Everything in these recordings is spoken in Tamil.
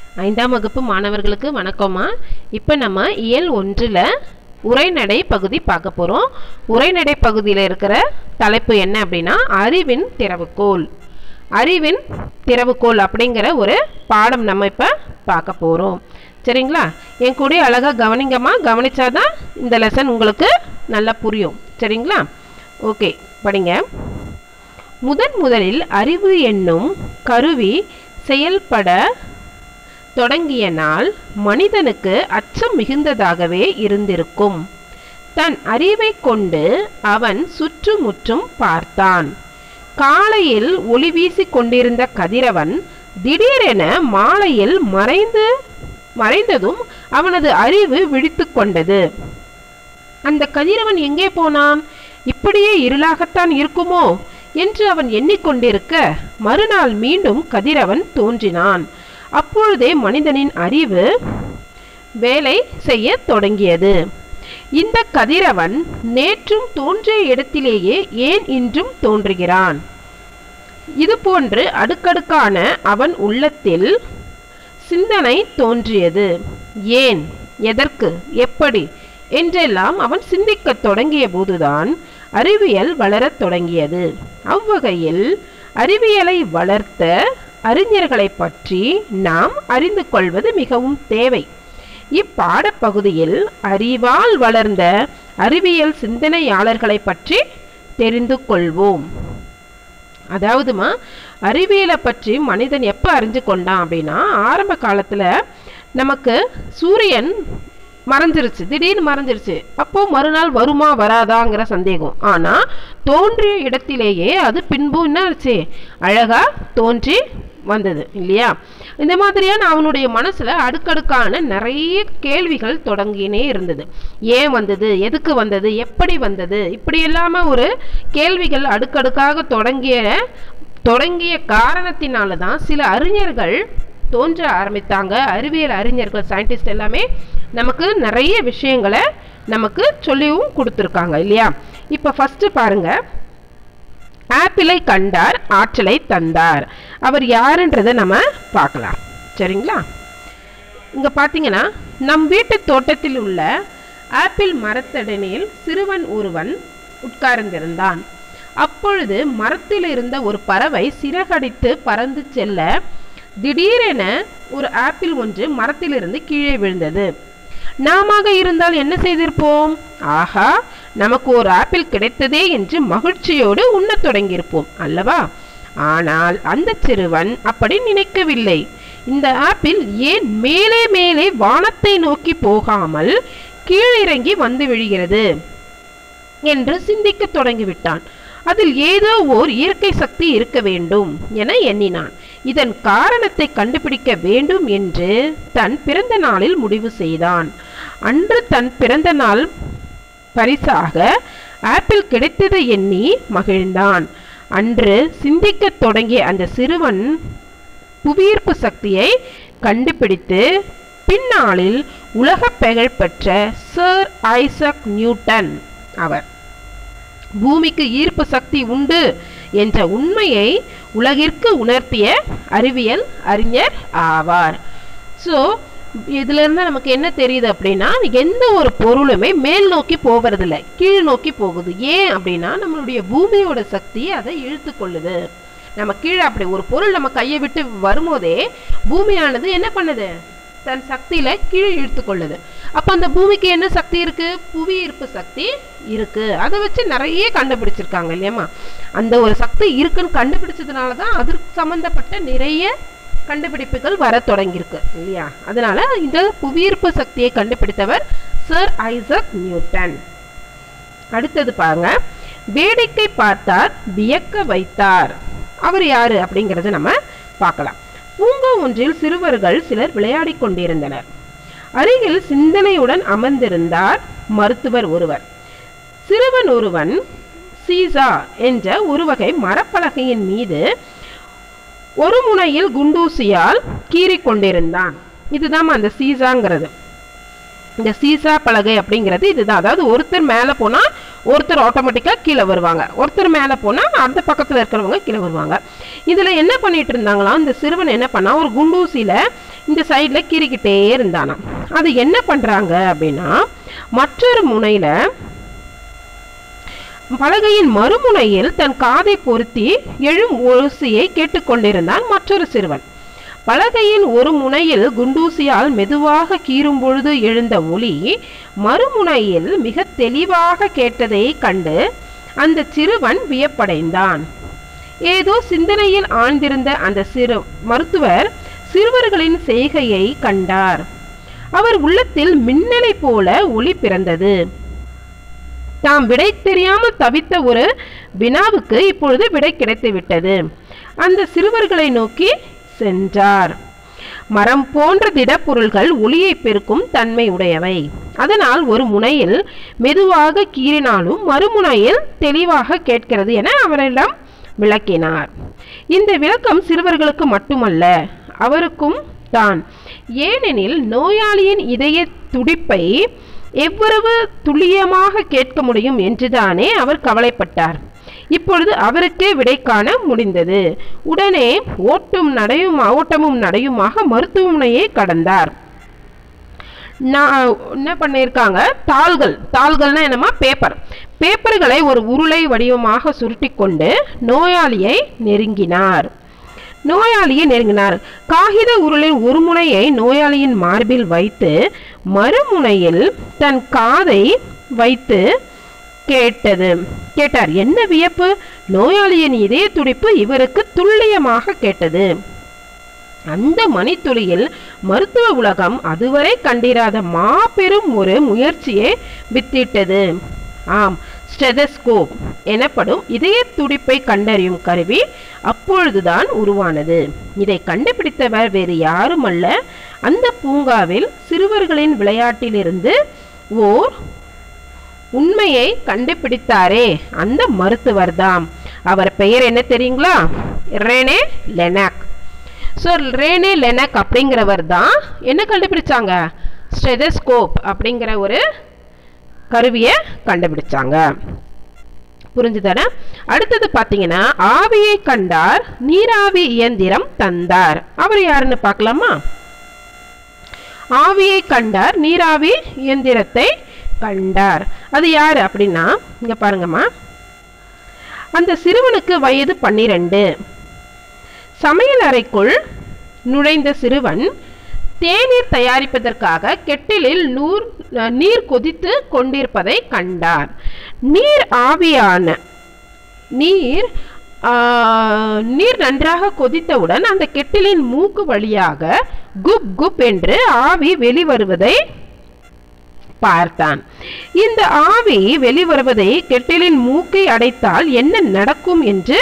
ஐந்தாம் வகுப்பு மாணவர்களுக்கு வணக்கம்மா இப்போ நம்ம இயல் ஒன்றில் உரைநடை பகுதி பார்க்க போகிறோம் உரைநடை பகுதியில் இருக்கிற தலைப்பு என்ன அப்படின்னா அறிவின் திறவுகோல் அறிவின் திறவுகோல் அப்படிங்கிற ஒரு பாடம் நம்ம இப்போ பார்க்க போகிறோம் சரிங்களா என் கூட அழகாக கவனிங்கம்மா கவனிச்சாதான் இந்த லெசன் உங்களுக்கு நல்லா புரியும் சரிங்களா ஓகே படிங்க முதன் முதலில் அறிவு என்னும் கருவி செயல்பட தொடங்கிய நாள் மனிதனுக்கு அச்சம் மிகுந்ததாகவே இருந்திருக்கும் தன் அறிவை கொண்டு அவன் சுற்றுமுற்றும் பார்த்தான் காலையில் ஒளி வீசிக் கொண்டிருந்த கதிரவன் திடீரென மாலையில் மறைந்து மறைந்ததும் அவனது அறிவு விழித்து கொண்டது அந்த கதிரவன் எங்கே போனான் இப்படியே இருளாகத்தான் இருக்குமோ என்று அவன் எண்ணிக்கொண்டிருக்க மறுநாள் மீண்டும் கதிரவன் தோன்றினான் அப்பொழுதே மனிதனின் அறிவு வேலை செய்ய தொடங்கியது இந்த கதிரவன் நேற்றும் தோன்றிய இடத்திலேயே ஏன் இன்றும் தோன்றுகிறான் இதுபோன்று அடுக்கடுக்கான அவன் உள்ளத்தில் சிந்தனை தோன்றியது ஏன் எதற்கு எப்படி என்றெல்லாம் அவன் சிந்திக்கத் தொடங்கிய போதுதான் அறிவியல் வளரத் தொடங்கியது அவ்வகையில் அறிவியலை வளர்த்த அறிஞர்களை பற்றி நாம் அறிந்து கொள்வது மிகவும் தேவை இப்பாடப்பகுதியில் அறிவால் வளர்ந்த அறிவியல் சிந்தனையாளர்களை பற்றி தெரிந்து கொள்வோம் அதாவதுமா அறிவியலை பற்றி மனிதன் எப்போ அறிஞ்சு கொண்டான் அப்படின்னா ஆரம்ப காலத்தில் நமக்கு சூரியன் மறைஞ்சிருச்சு திடீர்னு மறைஞ்சிருச்சு அப்போ மறுநாள் வருமா வராதாங்கிற சந்தேகம் ஆனா தோன்றிய இடத்திலேயே அது பின்பு என்ன ஆச்சு அழகா தோன்றி வந்தது இல்லையா இந்த மாதிரியான அவனுடைய மனசுல அடுக்கடுக்கான நிறைய கேள்விகள் தொடங்கினே இருந்தது ஏன் வந்தது எதுக்கு வந்தது எப்படி வந்தது இப்படி இல்லாம ஒரு கேள்விகள் அடுக்கடுக்காக தொடங்கிய தொடங்கிய காரணத்தினால தான் சில அறிஞர்கள் தோன்ற ஆரம்பித்தாங்க அறிவியல் அறிஞர்கள் சயின்டிஸ்ட் எல்லாமே நமக்கு நிறைய விஷயங்களை நமக்கு சொல்லியும் கொடுத்துருக்காங்க இல்லையா இப்போ ஃபஸ்ட்டு பாருங்க ஆப்பிளை கண்டார் ஆற்றலை தந்தார் அவர் யாருன்றதை நம்ம பார்க்கலாம் சரிங்களா இங்கே பார்த்தீங்கன்னா நம் வீட்டு தோட்டத்தில் உள்ள ஆப்பிள் மரத்தடனில் சிறுவன் ஒருவன் உட்கார்ந்திருந்தான் அப்பொழுது மரத்தில் இருந்த ஒரு பறவை சிறகடித்து பறந்து செல்ல திடீரென ஒரு ஆப்பிள் ஒன்று மரத்திலிருந்து கீழே விழுந்தது நாம இருந்தால் என்ன செய்திருப்போம் ஆஹா நமக்கு ஒரு ஆப்பிள் கிடைத்ததே என்று மகிழ்ச்சியோடு உண்ணத் தொடங்கியிருப்போம் அல்லவா ஆனால் அந்த சிறுவன் அப்படி நினைக்கவில்லை இந்த ஆப்பிள் ஏன் மேலே மேலே வானத்தை நோக்கி போகாமல் கீழிறங்கி வந்து விழுகிறது என்று சிந்திக்க தொடங்கிவிட்டான் அதில் ஏதோ ஓர் இயற்கை சக்தி இருக்க வேண்டும் என எண்ணினான் இதன் காரணத்தை கண்டுபிடிக்க வேண்டும் என்று தன் பிறந்த நாளில் முடிவு செய்தான் அன்று தன் பிறந்த நாள் பரிசாக ஆப்பிள் கிடைத்ததை எண்ணி மகிழ்ந்தான் அன்று சிந்திக்கத் தொடங்கிய அந்த சிறுவன் புவியீர்ப்பு சக்தியை கண்டுபிடித்து பின்னாளில் உலக புகழ் பெற்ற சர் ஐசக் நியூட்டன் அவர் பூமிக்கு ஈர்ப்பு சக்தி உண்டு என்ற உண்மையை உலகிற்கு உணர்த்திய அறிவியல் அறிஞர் ஆவார் ஸோ இதுல இருந்து நமக்கு என்ன தெரியுது அப்படின்னா எந்த ஒரு பொருளுமே மேல் நோக்கி போகிறதில்ல கீழ் நோக்கி போகுது ஏன் அப்படின்னா நம்மளுடைய பூமியோட சக்தி அதை இழுத்து கொள்ளுது நம்ம கீழே அப்படி ஒரு பொருள் நம்ம கையை விட்டு வரும்போதே பூமியானது என்ன பண்ணுது தன் சக்தியில கீழே இழுத்து கொள்ளுது அப்ப அந்த பூமிக்கு என்ன சக்தி இருக்கு புவி ஈர்ப்பு சக்தி இருக்கு அதை வச்சு நிறைய கண்டுபிடிச்சிருக்காங்க இல்லையாமா அந்த ஒரு சக்தி இருக்குன்னு கண்டுபிடிச்சதுனால தான் அதற்கு சம்பந்தப்பட்ட நிறைய கண்டுபிடிப்புகள் வர தொடங்கியிருக்கு இல்லையா அதனால இந்த புவியீர்ப்பு சக்தியை கண்டுபிடித்தவர் சர் ஐசக் நியூட்டன் அடுத்தது பாருங்க வேடிக்கை பார்த்தார் வியக்க வைத்தார் அவர் யாரு அப்படிங்கறத நம்ம பார்க்கலாம் பூங்கா ஒன்றில் சிறுவர்கள் சிலர் விளையாடி கொண்டிருந்தனர் அருகில் சிந்தனையுடன் அமர்ந்திருந்தார் மருத்துவர் ஒருவர் சிறுவன் ஒருவன் சீசா என்ற ஒரு வகை மரப்பலகையின் மீது ஒரு முனையில் குண்டூசியால் கீறிக் கொண்டிருந்தான் இதுதான் அந்த சீசாங்கிறது இந்த சீசா பலகை அப்படிங்கிறது இதுதான் அதாவது ஒருத்தர் மேலே போனால் ஒருத்தர் ஆட்டோமேட்டிக்காக கீழே வருவாங்க ஒருத்தர் மேலே போனால் அந்த பக்கத்தில் இருக்கிறவங்க கீழே வருவாங்க இதில் என்ன பண்ணிட்டு இருந்தாங்களாம் இந்த சிறுவன் என்ன பண்ணா ஒரு குண்டூசியில் இந்த சைடில் கீறிக்கிட்டே இருந்தானாம் அது என்ன பண்ணுறாங்க அப்படின்னா மற்றொரு முனையில் பலகையின் மறுமுனையில் தன் காதை பொருத்தி எழும் ஓசையை கேட்டுக்கொண்டிருந்தான் மற்றொரு சிறுவன் பலகையின் ஒரு முனையில் குண்டூசியால் மெதுவாக கீறும் பொழுது எழுந்த ஒளி மறுமுனையில் மிக தெளிவாக கேட்டதை கண்டு அந்த சிறுவன் வியப்படைந்தான் ஏதோ சிந்தனையில் ஆழ்ந்திருந்த அந்த சிறு மருத்துவர் சிறுவர்களின் செய்கையை கண்டார் அவர் உள்ளத்தில் மின்னலை போல ஒளி பிறந்தது தாம் விடை தெரியாமல் தவித்த ஒரு வினாவுக்கு இப்பொழுது விடை கிடைத்து விட்டது அந்த சிறுவர்களை நோக்கி சென்றார் மரம் போன்ற திடப்பொருள்கள் ஒளியை பெருக்கும் தன்மை உடையவை அதனால் ஒரு முனையில் மெதுவாக கீறினாலும் மறுமுனையில் தெளிவாக கேட்கிறது என அவரிடம் விளக்கினார் இந்த விளக்கம் சிறுவர்களுக்கு மட்டுமல்ல அவருக்கும் தான் ஏனெனில் நோயாளியின் இதய துடிப்பை எவ்வளவு துல்லியமாக கேட்க முடியும் என்றுதானே அவர் கவலைப்பட்டார் இப்பொழுது அவருக்கே விடை காண முடிந்தது உடனே ஓட்டும் நடையும் ஓட்டமும் நடையுமாக மருத்துவமனையை கடந்தார் நான் என்ன பண்ணியிருக்காங்க தாள்கள் தாள்கள்னா என்னமா பேப்பர் பேப்பர்களை ஒரு உருளை வடிவமாக சுருட்டி கொண்டு நோயாளியை நெருங்கினார் நோயாளியை நெருங்கினார் காகித உருளின் ஒரு முனையை நோயாளியின் மார்பில் வைத்து மறுமுனையில் தன் காதை வைத்து கேட்டது கேட்டார் என்ன வியப்பு நோயாளியின் இதய துடிப்பு இவருக்கு துல்லியமாக கேட்டது அந்த மணித்துளியில் மருத்துவ உலகம் அதுவரை கண்டிராத மாபெரும் ஒரு முயற்சியை வித்திட்டது ஆம் ஸ்டெதஸ்கோப் எனப்படும் இதய துடிப்பை கண்டறியும் கருவி அப்பொழுதுதான் உருவானது இதை கண்டுபிடித்தவர் வேறு யாருமல்ல அந்த பூங்காவில் சிறுவர்களின் விளையாட்டிலிருந்து ஓர் உண்மையை கண்டுபிடித்தாரே அந்த மருத்துவர்தாம் அவர் பெயர் என்ன தெரியுங்களா Rene Lenak so Rene Lenak அப்படிங்கிறவர் தான் என்ன கண்டுபிடிச்சாங்க ஸ்டெதஸ்கோப் அப்படிங்கிற ஒரு கருவியை கண்டுபிடிச்சாங்க புரிஞ்சுதானே அடுத்தது பார்த்தீங்கன்னா ஆவியை கண்டார் நீராவி இயந்திரம் தந்தார் அவர் யாருன்னு பார்க்கலாமா ஆவியை கண்டார் நீராவி இயந்திரத்தை கண்டார் அது யார் அப்படின்னா இங்க பாருங்கம்மா அந்த சிறுவனுக்கு வயது பன்னிரண்டு சமையல் அறைக்குள் நுழைந்த சிறுவன் தேநீர் தயாரிப்பதற்காக கெட்டிலில் நூர் நீர் கொதித்து கொண்டிருப்பதை கண்டார் நீர் ஆவியான நீர் ஆ, நீர் நன்றாக கொதித்தவுடன் அந்த கெட்டிலின் மூக்கு வழியாக குப் குப் என்று ஆவி வெளிவருவதை பார்த்தான் இந்த ஆவி வெளிவருவதை கெட்டிலின் மூக்கை அடைத்தால் என்ன நடக்கும் என்று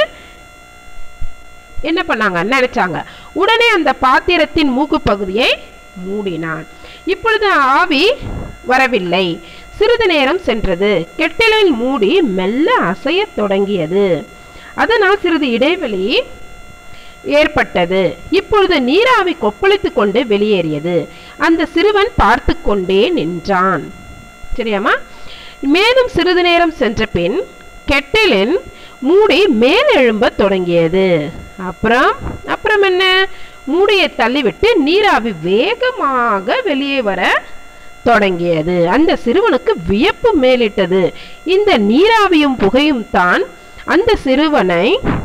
என்ன பண்ணாங்க நினைச்சாங்க உடனே அந்த பாத்திரத்தின் மூக்கு பகுதியை மூடினான் இப்பொழுது ஆவி வரவில்லை சிறிது நேரம் சென்றது கெட்டிலின் மூடி மெல்ல அசையத் தொடங்கியது அதனால் சிறிது இடைவெளி ஏற்பட்டது இப்பொழுது நீராவி கொப்பளித்துக் கொண்டு வெளியேறியது அந்த சிறுவன் பார்த்து கொண்டே நின்றான் சரியாம்மா மேலும் சிறிது நேரம் சென்ற பின் கெட்டிலின் மூடி மேல் எழும்பத் தொடங்கியது அப்புறம் அப்புறம் என்ன மூடியை தள்ளிவிட்டு நீராவி வேகமாக வெளியே வர தொடங்கியது அந்த சிறுவனுக்கு வியப்பு மேலிட்டது இந்த நீராவியும் புகையும் தான் அந்த சிறுவனை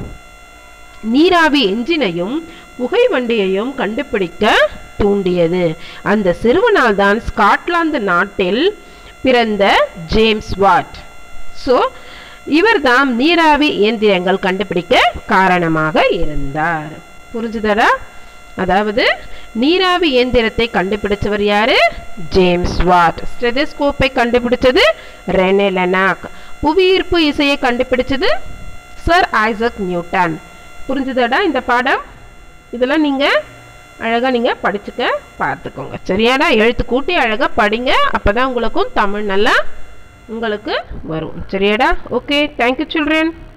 நீராவி என்ஜினையும் புகை வண்டியையும் கண்டுபிடிக்க தூண்டியது அந்த சிறுவனால் தான் ஸ்காட்லாந்து நாட்டில் பிறந்த ஜேம்ஸ் வாட் ஸோ இவர்தாம் நீராவி இயந்திரங்கள் கண்டுபிடிக்க காரணமாக இருந்தார் புரிஞ்சுதடா அதாவது நீராவி இயந்திரத்தை கண்டுபிடிச்சவர் யாரு ஜேம்ஸ் வாட் ஸ்டெதஸ்கோப்பை கண்டுபிடிச்சது ரெனே லெனாக் புவியீர்ப்பு இசையை கண்டுபிடிச்சது சர் ஐசக் நியூட்டன் புரிஞ்சுதாடா இந்த பாடம் இதெல்லாம் நீங்கள் அழகாக நீங்கள் படிச்சுக்க பார்த்துக்கோங்க சரியாடா எழுத்து கூட்டி அழகாக படிங்க அப்போ தான் உங்களுக்கும் தமிழ் நல்லா உங்களுக்கு வரும் சரியாடா ஓகே தேங்க்யூ சில்ட்ரன்